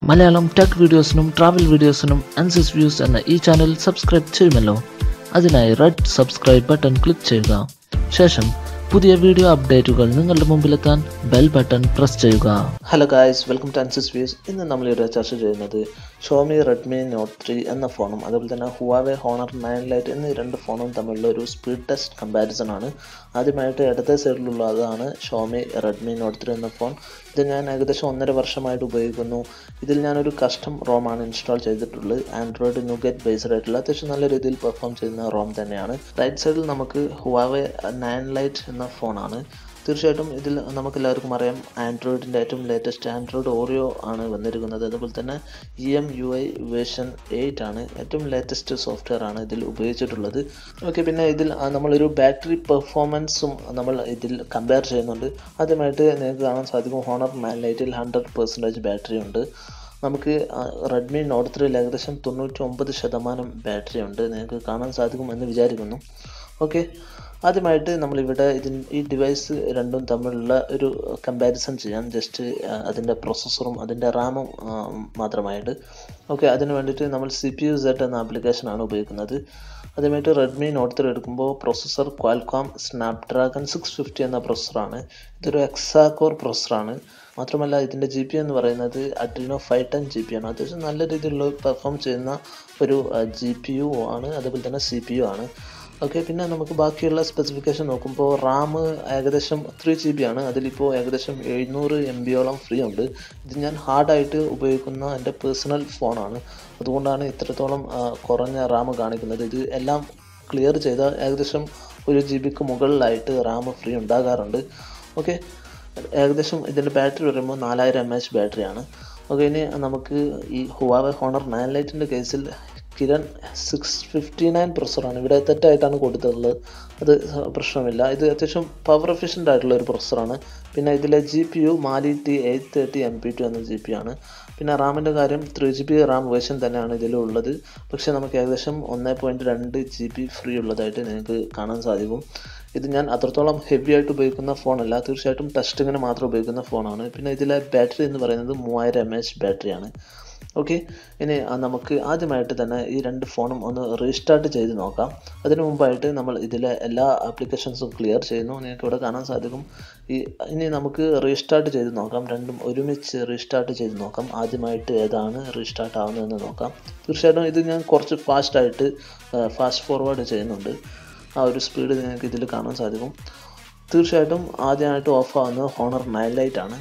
Malayalam tech വീഡിയോസിനും travel വീഡിയോസിനും Ansi's views എന്ന ഈ ചാനൽ സബ്സ്ക്രൈബ് ചെയ്യുമല്ലോ അതിനായി റെഡ് സബ്സ്ക്രൈബ് ബട്ടൺ ക്ലിക്ക് ചെയ്യുക ശേഷം പുതിയ വീഡിയോ അപ്ഡേറ്റുകൾ നിങ്ങളുടെ മുമ്പിലെത്താൻ ബെൽ ബട്ടൺ പ്രസ് ചെയ്യുക hello guys welcome to Ansi's views ഇന്ന് നമ്മളിവിടെ ചർച്ച ചെയ്യുന്നത് ഷോമി റെഡ്മി നോട്ട് ത്രീ എന്ന ഫോണും അതുപോലെ തന്നെ ഹുവാവെ ഹോണർ നയൻ ലൈറ്റ് എന്നീ രണ്ട് ഫോണും തമ്മിലുള്ള ഒരു സ്പീഡ് ടെസ്റ്റ് കമ്പാരിസൺ ആണ് ആദ്യമായിട്ട് ഇടത്തെ സൈഡിലുള്ളതാണ് ഷോമി റെഡ്മി നോട്ട് ത്രീ എന്ന ഫോൺ ഇത് ഞാൻ ഏകദേശം ഒന്നര വർഷമായിട്ട് ഉപയോഗിക്കുന്നു ഇതിൽ ഞാനൊരു കസ്റ്റം റോമാണ് ഇൻസ്റ്റാൾ ചെയ്തിട്ടുള്ളത് ആൻഡ്രോയിഡ് നുഗറ്റ് ബേസ്ഡ് ആയിട്ടുള്ള അത്യാവശ്യം നല്ല രീതിയിൽ പെർഫോം ചെയ്യുന്ന റോം തന്നെയാണ് റൈറ്റ് സൈഡിൽ നമുക്ക് ഹുവാവെ നയൻ ലൈറ്റ് എന്ന ഫോണാണ് തീർച്ചയായിട്ടും ഇതിൽ നമുക്ക് എല്ലാവർക്കും അറിയാം ആൻഡ്രോയിഡിൻ്റെ ഏറ്റവും ലേറ്റസ്റ്റ് ആൻഡ്രോയിഡ് ഓറിയോ ആണ് വന്നിരിക്കുന്നത് അതുപോലെ തന്നെ E M U I version eight ആണ് ഏറ്റവും ലേറ്റസ്റ്റ് സോഫ്റ്റ്വെയർ ആണ് ഇതിൽ ഉപയോഗിച്ചിട്ടുള്ളത് ഓക്കെ പിന്നെ ഇതിൽ ആ, നമ്മളൊരു ബാറ്ററി പെർഫോമൻസും നമ്മൾ ഇതിൽ കമ്പയർ ചെയ്യുന്നുണ്ട് ആദ്യമായിട്ട് നിങ്ങൾക്ക് കാണാൻ സാധിക്കും ഹോണർ നയൻ ലൈറ്റിൽ ഹൺഡ്രഡ് പെർസെൻറ്റേജ് ബാറ്ററി ഉണ്ട് നമുക്ക് റെഡ്മി നോട്ട് ത്രീയിൽ ഏകദേശം തൊണ്ണൂറ്റി ഒമ്പത് ശതമാനം ബാറ്ററി ഉണ്ട് നിങ്ങൾക്ക് കാണാൻ സാധിക്കും എന്ന് വിചാരിക്കുന്നു ഓക്കെ ആദ്യമായിട്ട് നമ്മളിവിടെ ഇതിന് ഈ ഡിവൈസ് രണ്ടും തമ്മിലുള്ള ഒരു കമ്പാരിസൺ ചെയ്യാൻ ജസ്റ്റ് അതിൻ്റെ പ്രോസസ്സറും അതിൻ്റെ റാമും മാത്രമായിട്ട് ഓക്കെ അതിന് വേണ്ടിയിട്ട് നമ്മൾ സി പി യു സെഡ് എന്ന ആപ്ലിക്കേഷനാണ് ഉപയോഗിക്കുന്നത് ആദ്യമായിട്ട് റെഡ്മി നോട്ട് ത്രീ എടുക്കുമ്പോൾ processor Qualcomm Snapdragon six fifty എന്ന പ്രോസസ്സറാണ് ഇതൊരു എക്സാകോർ പ്രോസസ്സറാണ് മാത്രമല്ല ഇതിൻ്റെ ജി പി എന്ന് പറയുന്നത് Adreno five ten G P ആണ് അത്യാവശ്യം നല്ല രീതിയിലുള്ള പെർഫോം ചെയ്യുന്ന ഒരു ജി പി യു ആണ് അതുപോലെ തന്നെ സി പി യു ആണ് ഓക്കെ പിന്നെ നമുക്ക് ബാക്കിയുള്ള സ്പെസിഫിക്കേഷൻ നോക്കുമ്പോൾ റാം ഏകദേശം ത്രീ ജി ബി ആണ് അതിലിപ്പോൾ ഏകദേശം എഴുന്നൂറ് എം ബിയോളം ഫ്രീ ഉണ്ട് ഇത് ഞാൻ ഹാർഡായിട്ട് ഉപയോഗിക്കുന്ന എൻ്റെ പേഴ്സണൽ ഫോണാണ് അതുകൊണ്ടാണ് ഇത്രത്തോളം ആ, കുറഞ്ഞ റാം കാണിക്കുന്നത് ഇത് എല്ലാം ക്ലിയർ ചെയ്താൽ ഏകദേശം ഒരു ജി ബിക്ക് മുകളിലായിട്ട് റാം ഫ്രീ ഉണ്ടാകാറുണ്ട് ഓക്കെ ഏകദേശം ഇതിൻ്റെ ബാറ്ററി വരുമ്പോൾ നാലായിരം എം എച്ച് ബാറ്ററിയാണ് ഓക്കെ ഇനി നമുക്ക് ഈ ഹുവാവെ ഹോണർ നയൻ ലൈറ്റിൻ്റെ കേസിൽ കിരൺ സിക്സ് ഫിഫ്റ്റി നയൻ പ്രൊസറാണ് ഇവിടെ തെറ്റായിട്ടാണ് കൊടുത്തിട്ടുള്ളത് അത് പ്രശ്നമില്ല ഇത് അത്യാവശ്യം പവർ എഫിഷ്യൻ്റ് ആയിട്ടുള്ള ഒരു പ്രൊസറാണ് പിന്നെ ഇതിലെ G P U Mali T eight thirty M P two എന്ന ജി പി ആണ് പിന്നെ റാമിൻ്റെ കാര്യം three G B RAM version തന്നെയാണ് ഇതിലുള്ളത് പക്ഷേ നമുക്ക് ഏകദേശം ഒന്ന് പോയിൻറ്റ് രണ്ട് ജി ബി ഫ്രീ ഉള്ളതായിട്ട് നിങ്ങൾക്ക് കാണാൻ സാധിക്കും ഇത് ഞാൻ അത്രത്തോളം ഹെവി ആയിട്ട് ഉപയോഗിക്കുന്ന ഫോണല്ല തീർച്ചയായിട്ടും ടെസ്റ്റിങ്ങിന് മാത്രം ഉപയോഗിക്കുന്ന ഫോണാണ് പിന്നെ ഇതിലെ ബാറ്ററി എന്ന് പറയുന്നത് മൂവായിരം എം എച്ച് ബാറ്ററിയാണ് ഓക്കെ ഇനി ആ, നമുക്ക് ആദ്യമായിട്ട് തന്നെ ഈ രണ്ട് ഫോണും ഒന്ന് റീസ്റ്റാർട്ട് ചെയ്ത് നോക്കാം അതിനു മുമ്പായിട്ട് നമ്മൾ ഇതിലെ എല്ലാ ആപ്ലിക്കേഷൻസും ക്ലിയർ ചെയ്യുന്നു നിങ്ങൾക്ക് ഇവിടെ കാണാൻ സാധിക്കും ഈ ഇനി നമുക്ക് റീസ്റ്റാർട്ട് ചെയ്ത് നോക്കാം രണ്ടും ഒരുമിച്ച് റീസ്റ്റാർട്ട് ചെയ്ത് നോക്കാം ആദ്യമായിട്ട് ഏതാണ് റീസ്റ്റാർട്ട് ആവുന്നതെന്ന് നോക്കാം തീർച്ചയായിട്ടും ഇത് ഞാൻ കുറച്ച് ഫാസ്റ്റായിട്ട് ഫാസ്റ്റ് ഫോർവേഡ് ചെയ്യുന്നുണ്ട് ആ ഒരു സ്പീഡ് നിങ്ങൾക്ക് ഇതിൽ കാണാൻ സാധിക്കും തീർച്ചയായിട്ടും ആദ്യമായിട്ട് ഓഫ് ആവുന്നത് ഹോണർ നയൻ ലൈറ്റ് ആണ്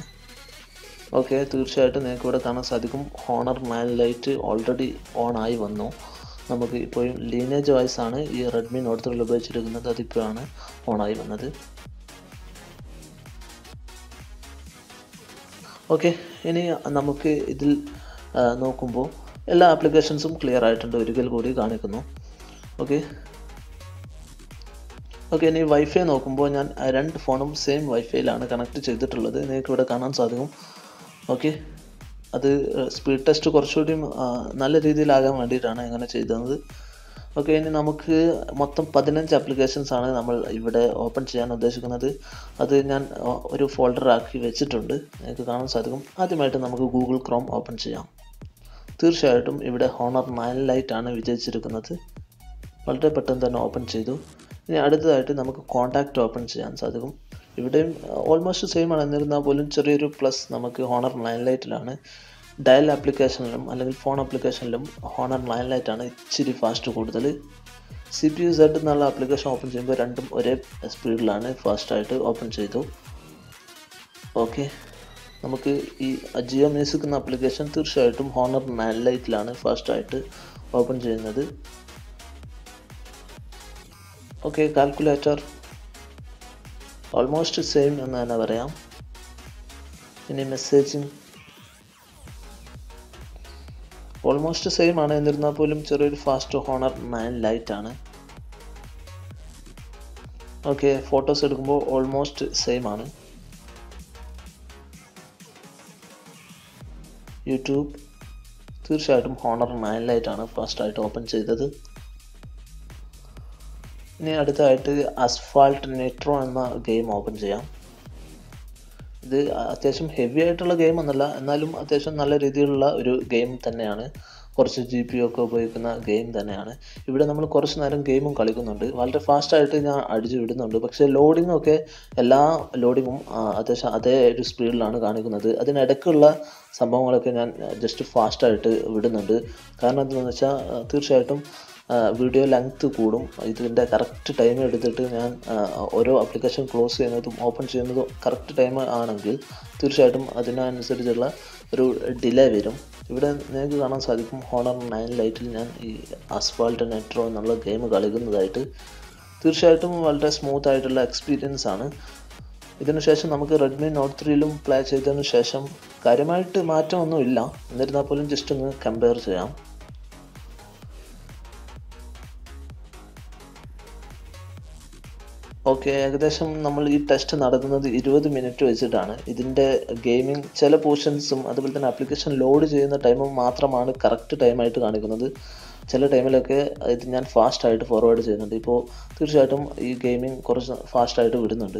ഓക്കെ തീർച്ചയായിട്ടും നിങ്ങൾക്ക് ഇവിടെ കാണാൻ സാധിക്കും Honor nine light already on ആയി വന്നു നമുക്ക് ഇപ്പോഴും ലീനേജ് വൈസ് ആണ് ഈ റെഡ്മി നോട്ട് ത്രീയിൽ ഉപയോഗിച്ചിരിക്കുന്നത് അതിപ്പോഴാണ് ഓൺ ആയി വന്നത് ഓക്കെ ഇനി നമുക്ക് ഇതിൽ ആ, നോക്കുമ്പോൾ എല്ലാ ആപ്ലിക്കേഷൻസും ക്ലിയർ ആയിട്ടുണ്ട് ഒരിക്കൽ കൂടി കാണിക്കുന്നു ഓക്കെ ഓക്കെ ഇനി വൈഫൈ നോക്കുമ്പോൾ ഞാൻ ആ രണ്ട് ഫോണും സെയിം വൈഫൈയിലാണ് കണക്ട് ചെയ്തിട്ടുള്ളത് നിങ്ങൾക്ക് ഇവിടെ കാണാൻ സാധിക്കും ഓക്കെ അത് സ്പീഡ് ടെസ്റ്റ് കുറച്ചുകൂടി ആ, നല്ല രീതിയിലാകാൻ വേണ്ടിയിട്ടാണ് അങ്ങനെ ചെയ്തത് ഓക്കെ ഇനി നമുക്ക് മൊത്തം പതിനഞ്ച് ആപ്ലിക്കേഷൻസ് ആണ് നമ്മൾ ഇവിടെ ഓപ്പൺ ചെയ്യാൻ ഉദ്ദേശിക്കുന്നത് അത് ഞാൻ ആ, ഒരു ഫോൾഡർ ആക്കി വെച്ചിട്ടുണ്ട് നിങ്ങൾക്ക് കാണാൻ സാധിക്കും ആദ്യമായിട്ട് നമുക്ക് ഗൂഗിൾ ക്രോം ഓപ്പൺ ചെയ്യാം തീർച്ചയായിട്ടും ഇവിടെ ഹോണർ നയൻ ലൈറ്റ് ആണ് വിജയിച്ചിരിക്കുന്നത് വളരെ പെട്ടെന്ന് തന്നെ ഓപ്പൺ ചെയ്തു ഇനി അടുത്തതായിട്ട് നമുക്ക് കോൺടാക്റ്റ് ഓപ്പൺ ചെയ്യാൻ സാധിക്കും ഇവിടെയും ഓൾമോസ്റ്റ് സെയിം ആണ് എന്നിരുന്നാൽ പോലും ചെറിയൊരു പ്ലസ് നമുക്ക് ഹോണർ നയൻ ലൈറ്റിലാണ് ഡയൽ ആപ്ലിക്കേഷനിലും അല്ലെങ്കിൽ ഫോൺ ആപ്ലിക്കേഷനിലും ഹോണർ നയൻ ലൈറ്റ് ആണ് ഇച്ചിരി ഫാസ്റ്റ് കൂടുതൽ സി പി യു സെഡ് എന്നുള്ള ആപ്ലിക്കേഷൻ ഓപ്പൺ ചെയ്യുമ്പോൾ രണ്ടും ഒരേ സ്പീഡിലാണ് ഫാസ്റ്റായിട്ട് ഓപ്പൺ ചെയ്തു ഓക്കെ നമുക്ക് ഈ ജിയോ മ്യൂസിക് എന്ന ആപ്ലിക്കേഷൻ തീർച്ചയായിട്ടും ഹോണർ നയൻ ലൈറ്റിലാണ് ഫാസ്റ്റായിട്ട് ഓപ്പൺ ചെയ്യുന്നത് ഓക്കെ കാൽക്കുലേറ്റർ ഓൾമോസ്റ്റ് സെയിം എന്ന് തന്നെ പറയാം ഇനി മെസ്സേജിങ് ഓൾമോസ്റ്റ് സെയിം ആണ് എന്നിരുന്നാൽ പോലും ചെറിയൊരു ഫാസ്റ്റ് ഹോണർ നയൻ ലൈറ്റ് ആണ് ഓക്കെ ഫോട്ടോസ് എടുക്കുമ്പോൾ ഓൾമോസ്റ്റ് സെയിം ആണ് യൂട്യൂബ് തീർച്ചയായിട്ടും ഹോണർ നയൻ ലൈറ്റ് ആണ് ഫാസ്റ്റായിട്ട് ഓപ്പൺ ചെയ്തത് ഇനി അടുത്തതായിട്ട് അസ്ഫാൾട്ട് നെട്രോ എന്ന ഗെയിം ഓപ്പൺ ചെയ്യാം ഇത് അത്യാവശ്യം ഹെവി ആയിട്ടുള്ള ഗെയിം ഒന്നല്ല എന്നാലും അത്യാവശ്യം നല്ല രീതിയിലുള്ള ഒരു ഗെയിം തന്നെയാണ് കുറച്ച് ജി പി ഒക്കെ ഉപയോഗിക്കുന്ന ഗെയിം തന്നെയാണ് ഇവിടെ നമ്മൾ കുറച്ച് നേരം ഗെയിമും കളിക്കുന്നുണ്ട് വളരെ ഫാസ്റ്റായിട്ട് ഞാൻ അടിച്ചു വിടുന്നുണ്ട് പക്ഷേ ലോഡിംഗ് ഒക്കെ എല്ലാ ലോഡിങ്ങും അത്യാവശ്യം അതേ ഒരു സ്പീഡിലാണ് കാണിക്കുന്നത് അതിനിടയ്ക്കുള്ള സംഭവങ്ങളൊക്കെ ഞാൻ ജസ്റ്റ് ഫാസ്റ്റായിട്ട് വിടുന്നുണ്ട് കാരണം എന്താണെന്ന് വെച്ചാൽ തീർച്ചയായിട്ടും വീഡിയോ ലെങ്ത്ത് കൂടും ഇതിൻ്റെ കറക്റ്റ് ടൈം എടുത്തിട്ട് ഞാൻ ഓരോ ആപ്ലിക്കേഷൻ ക്ലോസ് ചെയ്യുന്നതും ഓപ്പൺ ചെയ്യുന്നതും കറക്റ്റ് ടൈം ആണെങ്കിൽ തീർച്ചയായിട്ടും അതിനനുസരിച്ചുള്ള ഒരു ഡിലേ വരും ഇവിടെ നിങ്ങൾക്ക് കാണാൻ സാധിക്കും ഹോണർ നയൻ ലൈറ്റിൽ ഞാൻ ഈ അസ്ഫാൾട്ട് നെട്രോ എന്നുള്ള ഗെയിം കളിക്കുന്നതായിട്ട് തീർച്ചയായിട്ടും വളരെ സ്മൂത്ത് ആയിട്ടുള്ള എക്സ്പീരിയൻസ് ആണ് ഇതിനുശേഷം നമുക്ക് റെഡ്മി നോട്ട് ത്രീയിലും പ്ലേ ചെയ്തതിന് ശേഷം കാര്യമായിട്ട് മാറ്റമൊന്നുമില്ല എന്നിരുന്നാൽ പോലും ജസ്റ്റ് ഒന്ന് കമ്പയർ ചെയ്യാം ഓക്കെ ഏകദേശം നമ്മൾ ഈ ടെസ്റ്റ് നടത്തുന്നത് ഇരുപത് മിനിറ്റ് വെച്ചിട്ടാണ് ഇതിൻ്റെ ഗെയിമിംഗ് ചില പോർഷൻസും അതുപോലെ തന്നെ ആപ്ലിക്കേഷൻ ലോഡ് ചെയ്യുന്ന ടൈമും മാത്രമാണ് കറക്റ്റ് ടൈമായിട്ട് കാണിക്കുന്നത് ചില ടൈമിലൊക്കെ ഇത് ഞാൻ ഫാസ്റ്റായിട്ട് ഫോർവേഡ് ചെയ്യുന്നുണ്ട് ഇപ്പോൾ തീർച്ചയായിട്ടും ഈ ഗെയിമിംഗ് കുറച്ച് ഫാസ്റ്റായിട്ട് വിടുന്നുണ്ട്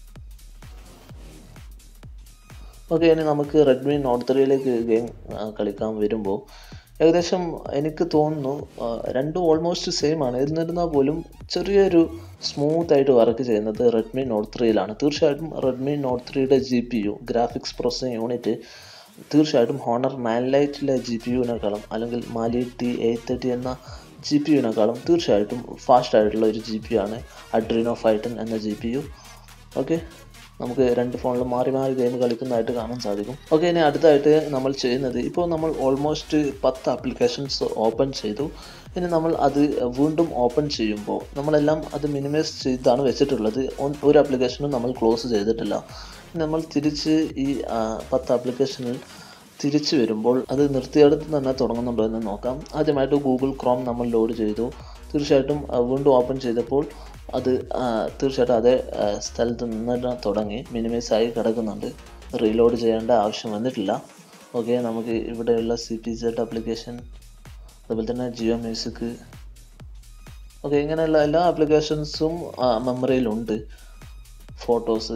ഓക്കെ ഇനി നമുക്ക് റെഡ്മി നോട്ട് ത്രീയിലേക്ക് ഗെയിം കളിക്കാൻ വരുമ്പോൾ ഏകദേശം എനിക്ക് തോന്നുന്നു രണ്ടും ഓൾമോസ്റ്റ് സെയിം ആണ് എന്നിരുന്നാൽ പോലും ചെറിയൊരു സ്മൂത്ത് ആയിട്ട് വർക്ക് ചെയ്യുന്നത് റെഡ്മി നോട്ട് ത്രീയിലാണ് തീർച്ചയായിട്ടും റെഡ്മി നോട്ട് ത്രീയുടെ G P U graphics processing unit തീർച്ചയായിട്ടും ഹോണർ നയൻ ലൈറ്റിലെ ജി പി യുവിനേക്കാളും അല്ലെങ്കിൽ മാലി ടി എയ്റ്റ് തേർട്ടി എന്ന ജി പി യുവിനേക്കാളും തീർച്ചയായിട്ടും ഫാസ്റ്റ് ആയിട്ടുള്ള ഒരു ജി പി യു ആണ് അഡ്രീനോ ഫൈറ്റൻ എന്ന ജി പി യു ഓക്കെ നമുക്ക് രണ്ട് ഫോണിലും മാറി മാറി ഗെയിം കളിക്കുന്നതായിട്ട് കാണാൻ സാധിക്കും ഓക്കെ ഇനി അടുത്തായിട്ട് നമ്മൾ ചെയ്യുന്നത് ഇപ്പോൾ നമ്മൾ ഓൾമോസ്റ്റ് പത്ത് ആപ്ലിക്കേഷൻസ് ഓപ്പൺ ചെയ്തു ഇനി നമ്മൾ അത് വീണ്ടും ഓപ്പൺ ചെയ്യുമ്പോൾ നമ്മളെല്ലാം അത് മിനിമൈസ് ചെയ്താണ് വെച്ചിട്ടുള്ളത് ഒരു ആപ്ലിക്കേഷനും നമ്മൾ ക്ലോസ് ചെയ്തിട്ടില്ല നമ്മൾ തിരിച്ച് ഈ പത്ത് ആപ്ലിക്കേഷനിൽ തിരിച്ചു വരുമ്പോൾ അത് നിർത്തിയെടുത്ത് തന്നെ തുടങ്ങുന്നുണ്ടോ എന്ന് നോക്കാം ആദ്യമായിട്ട് ഗൂഗിൾ ക്രോം നമ്മൾ ലോഡ് ചെയ്തു തീർച്ചയായിട്ടും വീണ്ടും ഓപ്പൺ ചെയ്തപ്പോൾ അത് തീർച്ചയായിട്ടും അതേ സ്ഥലത്ത് നിന്ന് തുടങ്ങി മിനിമൈസ് ആയി കിടക്കുന്നുണ്ട് റീലോഡ് ചെയ്യേണ്ട ആവശ്യം വന്നിട്ടില്ല ഓക്കെ നമുക്ക് ഇവിടെയുള്ള സി പി സെഡ് ആപ്ലിക്കേഷൻ അതുപോലെ തന്നെ ജിയോ മ്യൂസിക് ഓക്കെ ഇങ്ങനെയുള്ള എല്ലാ ആപ്ലിക്കേഷൻസും മെമ്മറിയിലുണ്ട് ഫോട്ടോസ്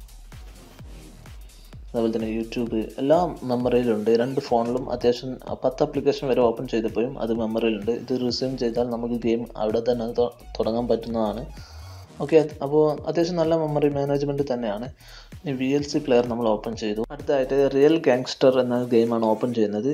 അതുപോലെ തന്നെ യൂട്യൂബ് എല്ലാം മെമ്മറിയിലുണ്ട് രണ്ട് ഫോണിലും അത്യാവശ്യം പത്ത് ആപ്ലിക്കേഷൻ വരെ ഓപ്പൺ ചെയ്തപ്പോഴും അത് മെമ്മറിയിലുണ്ട് ഇത് റിസ്യൂം ചെയ്താൽ നമുക്ക് ഗെയിം അവിടെ തന്നെ തുടങ്ങാൻ പറ്റുന്നതാണ് ഓക്കെ അപ്പോൾ അത്യാവശ്യം നല്ല മെമ്മറി മാനേജ്മെൻറ്റ് തന്നെയാണ് ഈ വി എൽ സി പ്ലെയർ നമ്മൾ ഓപ്പൺ ചെയ്തു അടുത്തായിട്ട് റിയൽ ഗാങ്സ്റ്റർ എന്ന ഗെയിമാണ് ഓപ്പൺ ചെയ്യുന്നത്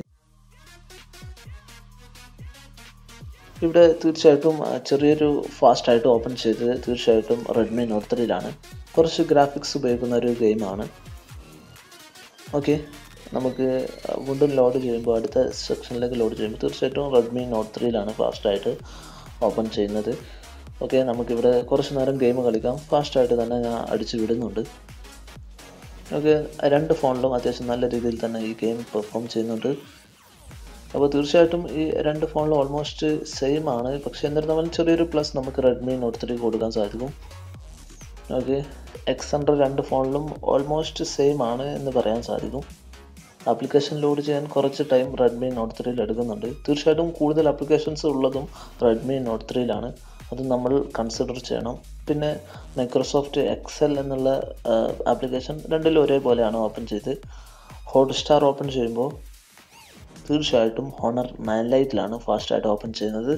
ഇവിടെ തീർച്ചയായിട്ടും ചെറിയൊരു ഫാസ്റ്റായിട്ട് ഓപ്പൺ ചെയ്തത് തീർച്ചയായിട്ടും റെഡ്മി നോട്ട് ത്രീയിലാണ് കുറച്ച് ഗ്രാഫിക്സ് ഉപയോഗിക്കുന്ന ഒരു ഗെയിമാണ് ഓക്കെ നമുക്ക് വീണ്ടും ലോഡ് ചെയ്യുമ്പോൾ അടുത്ത സെക്ഷനിലേക്ക് ലോഡ് ചെയ്യുമ്പോൾ തീർച്ചയായിട്ടും റെഡ്മി നോട്ട് ത്രീയിലാണ് ഫാസ്റ്റായിട്ട് ഓപ്പൺ ചെയ്യുന്നത് ഓക്കെ നമുക്കിവിടെ കുറച്ച് നേരം ഗെയിം കളിക്കാം ഫാസ്റ്റായിട്ട് തന്നെ ഞാൻ അടിച്ചു വിടുന്നുണ്ട് ഓക്കെ രണ്ട് ഫോണിലും അത്യാവശ്യം നല്ല രീതിയിൽ തന്നെ ഈ ഗെയിം പെർഫോം ചെയ്യുന്നുണ്ട് അപ്പോൾ തീർച്ചയായിട്ടും ഈ രണ്ട് ഫോണിലും ഓൾമോസ്റ്റ് സെയിം ആണ് പക്ഷേ എന്നിരുന്നാലും ചെറിയൊരു പ്ലസ് നമുക്ക് റെഡ്മി നോട്ട് ത്രീ കൊടുക്കാൻ സാധിക്കും ഓക്കെ എക്സ് ഹൺഡ്രഡ് രണ്ട് ഫോണിലും ഓൾമോസ്റ്റ് സെയിം ആണ് എന്ന് പറയാൻ സാധിക്കും ആപ്ലിക്കേഷൻ ലോഡ് ചെയ്യാൻ കുറച്ച് ടൈം റെഡ്മി നോട്ട് ത്രീയിൽ എടുക്കുന്നുണ്ട് തീർച്ചയായിട്ടും കൂടുതൽ ആപ്ലിക്കേഷൻസ് ഉള്ളതും റെഡ്മി നോട്ട് ത്രീയിലാണ് അത് നമ്മൾ കൺസിഡർ ചെയ്യണം പിന്നെ മൈക്രോസോഫ്റ്റ് എക്സൽ എന്നുള്ള ആപ്ലിക്കേഷൻ രണ്ടിലും ഒരേപോലെയാണ് ഓപ്പൺ ചെയ്ത് ഹോട്ട്സ്റ്റാർ ഓപ്പൺ ചെയ്യുമ്പോൾ തീർച്ചയായിട്ടും ഹോണർ നയൻ ലൈറ്റിലാണ് ഫാസ്റ്റായിട്ട് ഓപ്പൺ ചെയ്യുന്നത്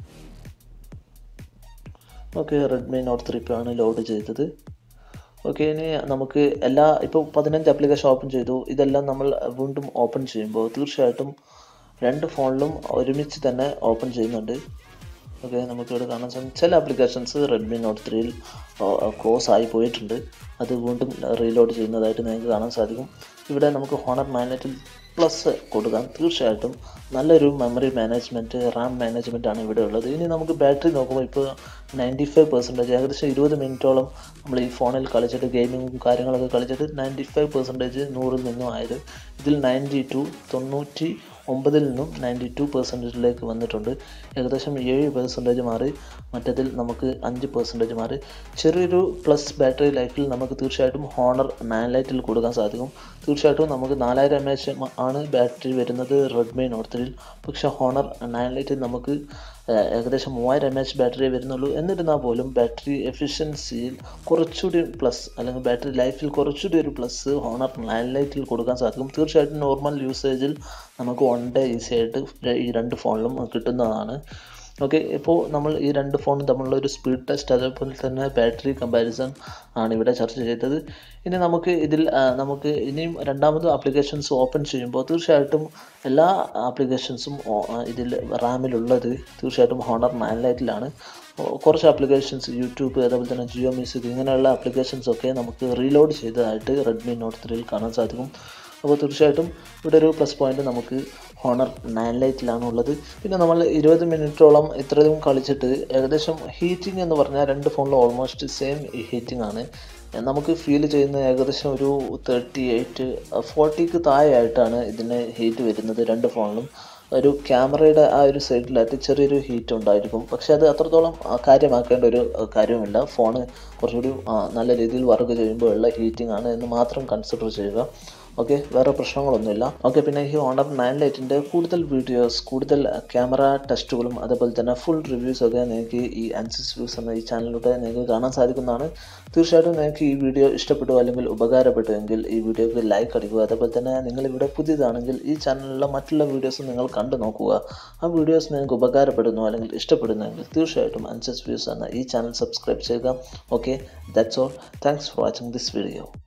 ഓക്കെ റെഡ്മി നോട്ട് ത്രീ ആണ് ലോഡ് ചെയ്തത് ഓക്കെ ഇനി നമുക്ക് എല്ലാ ഇപ്പോൾ പതിനഞ്ച് ആപ്ലിക്കേഷൻ ഓപ്പൺ ചെയ്തു ഇതെല്ലാം നമ്മൾ വീണ്ടും ഓപ്പൺ ചെയ്യുമ്പോൾ തീർച്ചയായിട്ടും രണ്ട് ഫോണിലും ഒരുമിച്ച് തന്നെ ഓപ്പൺ ചെയ്യുന്നുണ്ട് ഓക്കെ നമുക്കിവിടെ കാണാൻ സാധിക്കും ചില ആപ്ലിക്കേഷൻസ് റെഡ്മി നോട്ട് ത്രീയിൽ ക്ലോസ് ആയി പോയിട്ടുണ്ട് അത് വീണ്ടും റീലോഡ് ചെയ്യുന്നതായിട്ട് നിങ്ങൾക്ക് കാണാൻ സാധിക്കും ഇവിടെ നമുക്ക് ഹോണർ മാഗ്നറ്റിൽ പ്ലസ് കൊടുക്കാം തീർച്ചയായിട്ടും നല്ലൊരു മെമ്മറി മാനേജ്മെൻറ്റ് റാം മാനേജ്മെൻ്റ് ആണ് ഇവിടെ ഉള്ളത് ഇനി നമുക്ക് ബാറ്ററി നോക്കുമ്പോൾ ഇപ്പോൾ നയൻറ്റി ഫൈവ് പെർസെൻറ്റേജ് ഏകദേശം ഇരുപത് മിനിറ്റോളം നമ്മൾ ഈ ഫോണിൽ കളിച്ചിട്ട് ഗെയിമിങ്ങും കാര്യങ്ങളൊക്കെ കളിച്ചിട്ട് നയൻറ്റി ഫൈവ് പെർസെൻറ്റേജ് നൂറിൽ നിന്നും ആയത് ഇതിൽ നയൻറ്റി ടു തൊണ്ണൂറ്റി ഒമ്പതിൽ നിന്നും നയൻറ്റി ടു പെർസെൻറ്റേജിലേക്ക് വന്നിട്ടുണ്ട് ഏകദേശം ഏഴ് പെർസെൻറ്റേജ് മാറി മറ്റതിൽ നമുക്ക് അഞ്ച് പെർസെൻറ്റേജ് മാറി ചെറിയൊരു പ്ലസ് ബാറ്ററി ലൈഫിൽ നമുക്ക് തീർച്ചയായിട്ടും ഹോണർ നയൻ ലൈറ്റിൽ കൊടുക്കാൻ സാധിക്കും തീർച്ചയായിട്ടും നമുക്ക് നാലായിരം എം എച്ച് ആണ് ബാറ്ററി വരുന്നത് റെഡ്മി നോട്ട് ത്രീയിൽ പക്ഷേ ഹോണർ നയൻ ലൈറ്റിൽ നമുക്ക് ഏഹ്, ഏകദേശം മൂവായിരം എം എച്ച് ബാറ്ററി വരുന്നുള്ളൂ എന്നിരുന്നാൽ പോലും ബാറ്ററി എഫിഷ്യൻസിയിൽ കുറച്ചുകൂടി പ്ലസ് അല്ലെങ്കിൽ ബാറ്ററി ലൈഫിൽ കുറച്ചുകൂടി ഒരു പ്ലസ് ഹോണർ നയൻ ലൈറ്റിൽ കൊടുക്കാൻ സാധിക്കും തീർച്ചയായിട്ടും നോർമൽ യൂസേജിൽ നമുക്ക് വൺ ഡേ ഈസി ആയിട്ട് ഈ രണ്ട് ഫോണിലും കിട്ടുന്നതാണ് ഓക്കെ ഇപ്പോൾ നമ്മൾ ഈ രണ്ട് ഫോണും തമ്മിലുള്ള ഒരു സ്പീഡ് ടെസ്റ്റ് അതേപോലെ തന്നെ ബാറ്ററി കമ്പാരിസൺ ആണ് ഇവിടെ ചർച്ച ചെയ്തത് ഇനി നമുക്ക് ഇതിൽ ആ, നമുക്ക് ഇനിയും രണ്ടാമത് ആപ്ലിക്കേഷൻസ് ഓപ്പൺ ചെയ്യുമ്പോൾ തീർച്ചയായിട്ടും എല്ലാ ആപ്ലിക്കേഷൻസും ഇതിൽ റാമിലുള്ളത് തീർച്ചയായിട്ടും ഹോണർ നയൻ ലൈറ്റിലാണ് കുറച്ച് ആപ്ലിക്കേഷൻസ് യൂട്യൂബ് അതേപോലെ തന്നെ ജിയോ മ്യൂസിക് ഇങ്ങനെയുള്ള ആപ്ലിക്കേഷൻസ് ഒക്കെ നമുക്ക് റീലോഡ് ചെയ്തതായിട്ട് റെഡ്മി നോട്ട് ത്രീയിൽ കാണാൻ സാധിക്കും അപ്പോൾ തീർച്ചയായിട്ടും ഇവിടെ ഒരു പ്ലസ് പോയിന്റ് നമുക്ക് ഹോണർ നയൻ ലൈറ്റിലാണ് ഉള്ളത് പിന്നെ നമ്മൾ ഇരുപത് മിനിറ്റോളം ഇത്രയും കളിച്ചിട്ട് ഏകദേശം ഹീറ്റിംഗ് എന്ന് പറഞ്ഞാൽ രണ്ട് ഫോണിലും ഓൾമോസ്റ്റ് സെയിം ഹീറ്റിംഗ് ആണ് നമുക്ക് ഫീൽ ചെയ്യുന്ന ഏകദേശം ഒരു തേർട്ടി എയ്റ്റ് ഫോർട്ടിക്ക് താഴെയായിട്ടാണ് ഇതിന് ഹീറ്റ് വരുന്നത് രണ്ട് ഫോണിലും ഒരു ക്യാമറയുടെ ആ ഒരു സൈഡിലായിട്ട് ചെറിയൊരു ഹീറ്റ് ഉണ്ടായിരിക്കും പക്ഷേ അത് അത്രത്തോളം ആ, കാര്യമാക്കേണ്ട ഒരു ആ, കാര്യമില്ല ഫോണ് കുറച്ചുകൂടി ആ, നല്ല രീതിയിൽ വർക്ക് ചെയ്യുമ്പോൾ ഉള്ള ഹീറ്റിംഗ് ആണ് എന്ന് മാത്രം കൺസിഡർ ചെയ്യുക ഓക്കെ വേറെ പ്രശ്നങ്ങളൊന്നുമില്ല ഓക്കെ പിന്നെ ഈ ഓണർ നയൻ ലൈറ്റിൻ്റെ കൂടുതൽ വീഡിയോസ് കൂടുതൽ ക്യാമറ ടെസ്റ്റുകളും അതേപോലെ തന്നെ ഫുൾ റിവ്യൂസ് ഒക്കെ നിങ്ങൾക്ക് ഈ ആൻസിസ് വ്യൂസ് എന്ന ഈ ചാനലിലൂടെ നിങ്ങൾക്ക് കാണാൻ സാധിക്കുന്നതാണ് തീർച്ചയായിട്ടും നിങ്ങൾക്ക് ഈ വീഡിയോ ഇഷ്ടപ്പെട്ടു അല്ലെങ്കിൽ ഉപകാരപ്പെട്ടു എങ്കിൽ ഈ വീഡിയോക്ക് ലൈക്ക് അടിക്കുക അതേപോലെ തന്നെ നിങ്ങൾ ഇവിടെ പുതിയതാണെങ്കിൽ ഈ ചാനലിലുള്ള മറ്റുള്ള വീഡിയോസ് നിങ്ങൾ കണ്ടു നോക്കുക ആ വീഡിയോസ് നിങ്ങൾക്ക് ഉപകാരപ്പെടുന്നു അല്ലെങ്കിൽ ഇഷ്ടപ്പെടുന്നുവെങ്കിൽ തീർച്ചയായിട്ടും ആൻസസ് വ്യൂസ് എന്ന ഈ ചാനൽ സബ്സ്ക്രൈബ് ചെയ്യുക okay that's all thanks for watching this video